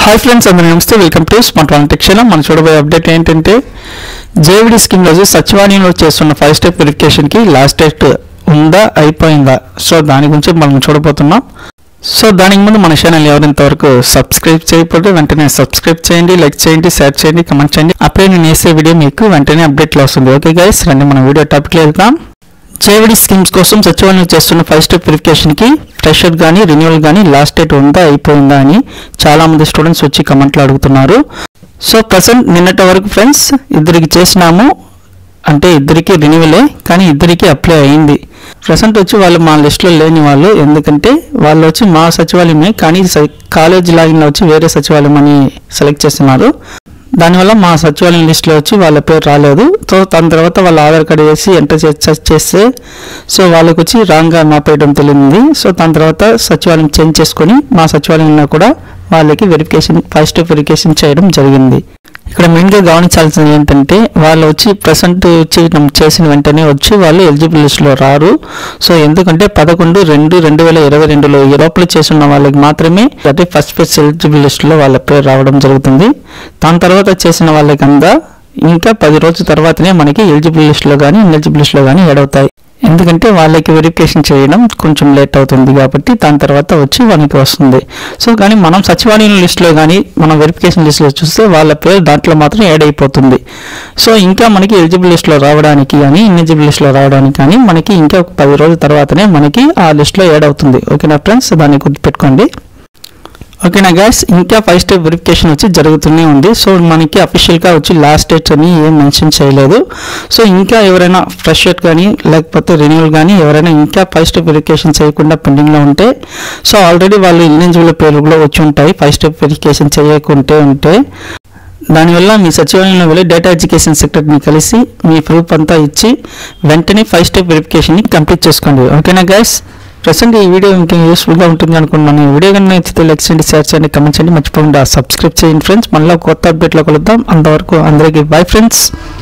hi friends అందరూ నమస్తే welcome to smart one tech channel మనం చూడబోయే అప్డేట్ ఏంటంటే జేవిడి స్కీమ్ రోజు సచివాలయంలో చేస్తున్న ఫైవ్ స్టెప్ వెరిఫికేషన్కి లాస్ట్ డేట్ ఉందా అయిపోయిందా సో దాని గురించి మనం చూడబోతున్నాం సో దానికి ముందు మన ఛానల్ ఎవరింతవరకు సబ్స్క్రైబ్ చేయకపోతే వెంటనే సబ్స్క్రైబ్ చేయండి లైక్ చేయండి షేర్ చేయండి కమెంట్ చేయండి అప్పుడే నేను వేసే వీడియో మీకు వెంటనే అప్డేట్లో వస్తుంది ఓకే గైస్ రండి మన వీడియో టాపిక్లో వెళ్తాం జేవిడి స్కీమ్స్ కోసం సచివాలయం చేస్తున్న ఫైవ్ స్టెప్ వెరిఫికేషన్కి ఫ్రెషర్ కానీ రెన్యువల్ కానీ లాస్ట్ డేట్ ఉందా అయిపోయిందా అని చాలా మంది స్టూడెంట్స్ వచ్చి కమెంట్లు అడుగుతున్నారు సో ప్రజెంట్ నిన్నటి వరకు ఫ్రెండ్స్ ఇద్దరికి చేసినాము అంటే ఇద్దరికి రెన్యువలే కానీ ఇద్దరికి అప్లై అయింది ప్రజెంట్ వచ్చి వాళ్ళు మా లిస్ట్లో లేని వాళ్ళు ఎందుకంటే వాళ్ళు వచ్చి మా సచివాలయమే కానీ కాలేజ్ లాగిన్లో వచ్చి వేరే సచివాలయం అని సెలెక్ట్ చేస్తున్నారు దానివల్ల మా సచివాలయం లిస్ట్లో వచ్చి వాళ్ళ పేరు రాలేదు సో దాని తర్వాత వాళ్ళ ఆధార్ కార్డు వేసి ఎంటర్ చే- చేస్తే సో వాళ్ళకి వచ్చి రాంగ్గా మాపేయడం తెలియంది సో దాని తర్వాత సచివాలయం చేంజ్ చేసుకొని మా సచివాలయంలో కూడా వాళ్ళకి వెరిఫికేషన్ ఫైవ్ స్టెప్ వెరిఫికేషన్ చేయడం జరిగింది ఇక్కడ మెయిన్గా గమనించాల్సింది ఏంటంటే వాళ్ళు వచ్చి ప్రజెంట్ వచ్చి మనం చేసిన వెంటనే వచ్చి వాళ్ళు ఎలిజిబుల్ లిస్ట్లో రారు సో ఎందుకంటే పదకొండు రెండు రెండు వేల ఇరవై రెండులో ఈ లోపల చేసిన వాళ్ళకి మాత్రమే అంటే ఫస్ట్ ఫేజ్ ఎలిజిబుల్ లిస్ట్లో వాళ్ళ పేరు రావడం జరుగుతుంది దాని తర్వాత చేసిన వాళ్ళకి అందా ఇంకా పది రోజుల తర్వాతనే మనకి ఎలిజిబుల్ లిస్ట్లో కానీ ఇన్ఎలిజిబుల్ లిస్ట్లో కానీ యాడ్ అవుతాయి ఎందుకంటే వాళ్ళకి వెరిఫికేషన్ చేయడం కొంచెం లేట్ అవుతుంది కాబట్టి దాని తర్వాత వచ్చి మనకి వస్తుంది సో కానీ మనం సచివాలయం లిస్ట్లో కానీ మనం వెరిఫికేషన్ లిస్ట్లో చూస్తే వాళ్ళ పేరు దాంట్లో మాత్రం యాడ్ అయిపోతుంది సో ఇంకా మనకి ఎలిజిబుల్ లిస్ట్లో రావడానికి కానీ ఇన్ఎలిజిబుల్ లిస్ట్లో రావడానికి కానీ మనకి ఇంకా ఒక పది రోజుల తర్వాతనే మనకి ఆ లిస్ట్లో యాడ్ అవుతుంది ఓకేనా ఫ్రెండ్స్ దాన్ని గుర్తుపెట్టుకోండి ఓకేనా గ్యాస్ ఇంకా ఫైవ్ స్టెప్ వెరిఫికేషన్ వచ్చి జరుగుతూనే ఉంది సో మనకి అఫీషియల్గా వచ్చి లాస్ట్ డేట్ అని ఏం మెన్షన్ చేయలేదు సో ఇంకా ఎవరైనా ఫ్రెష్ డేట్ కానీ లేకపోతే రెన్యూవల్ కానీ ఎవరైనా ఇంకా ఫైవ్ స్టెప్ వెరిఫికేషన్ చేయకుండా పెండింగ్లో ఉంటే సో ఆల్రెడీ వాళ్ళు ఎలిజిబుల్ పేరులో వచ్చి ఉంటాయి ఫైవ్ స్టెప్ వెరిఫికేషన్ చేయకుంటే ఉంటే దానివల్ల మీ సచివాలయంలో వెళ్ళి డేటా ఎడ్యుకేషన్ సెక్టర్ని కలిసి మీ ప్రూఫ్ అంతా ఇచ్చి వెంటనే ఫైవ్ స్టెప్ వెరిఫికేషన్ని కంప్లీట్ చేసుకోండి ఓకేనా గైస్ ప్రజెంట్ ఈ వీడియో ఇంకా యూస్ఫుల్గా ఉంటుంది అనుకున్నాను ఈ వీడియో కనుక నచ్చితే లైక్ చేయండి షేర్ చేయండి కమెంట్ చేయండి మర్చిపోకుండా సబ్స్క్రైబ్ చేయండి ఫ్రెండ్స్ మళ్ళీ కొత్త అప్డేట్లో కలుద్దాం అంతవరకు అందరికీ బై ఫ్రెండ్స్